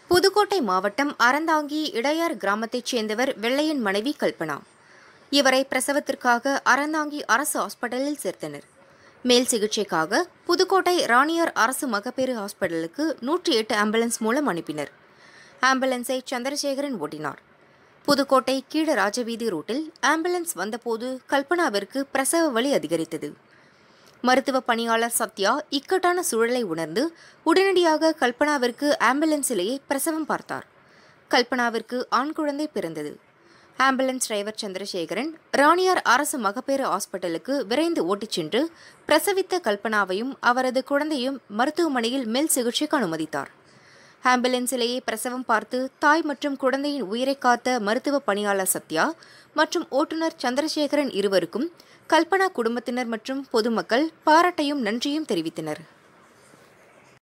புதுக்கோட்டை மாவட்டம் அறந்தாங்கி இடையார் கிராமத்தைச் சேர்ந்தவர் வெள்ளையன் மனைவி கல்பனா இவரை பிரசவத்திற்காக அறந்தாங்கி அரசு ஹாஸ்பிட்டலில் சேர்த்தனர் மேல் சிகிச்சைக்காக புதுக்கோட்டை ராணியார் அரசு மகப்பேறு ஹாஸ்பிட்டலுக்கு நூற்றி எட்டு ஆம்புலன்ஸ் மூலம் அனுப்பினர் ஆம்புலன்ஸை சந்திரசேகரன் ஓட்டினார் புதுக்கோட்டை கீழ ராஜவீதி ரூட்டில் ஆம்புலன்ஸ் வந்தபோது கல்பனாவிற்கு பிரசவ வலி அதிகரித்தது மருத்துவ பணியாளர் சத்யா இக்கட்டான சூழலை உணர்ந்து உடனடியாக கல்பனாவிற்கு ஆம்புலன்ஸிலேயே பிரசவம் பார்த்தார் கல்பனாவிற்கு ஆண் குழந்தை பிறந்தது ஆம்புலன்ஸ் டிரைவர் சந்திரசேகரன் ராணியார் அரசு மகப்பேறு ஹாஸ்பிட்டலுக்கு விரைந்து ஓட்டிச் சென்று பிரசவித்த கல்பனாவையும் அவரது குழந்தையும் மருத்துவமனையில் மேல் சிகிச்சைக்கு அனுமதித்தார் ஆம்புலன்ஸிலேயே பிரசவம் பார்த்து தாய் மற்றும் குழந்தையின் உயிரை காத்த மருத்துவ பணியாளர் சத்யா மற்றும் ஓட்டுநர் சந்திரசேகரன் இருவருக்கும் கல்பனா குடும்பத்தினர் மற்றும் பொதுமக்கள் பாராட்டையும் நன்றியும் தெரிவித்தனர்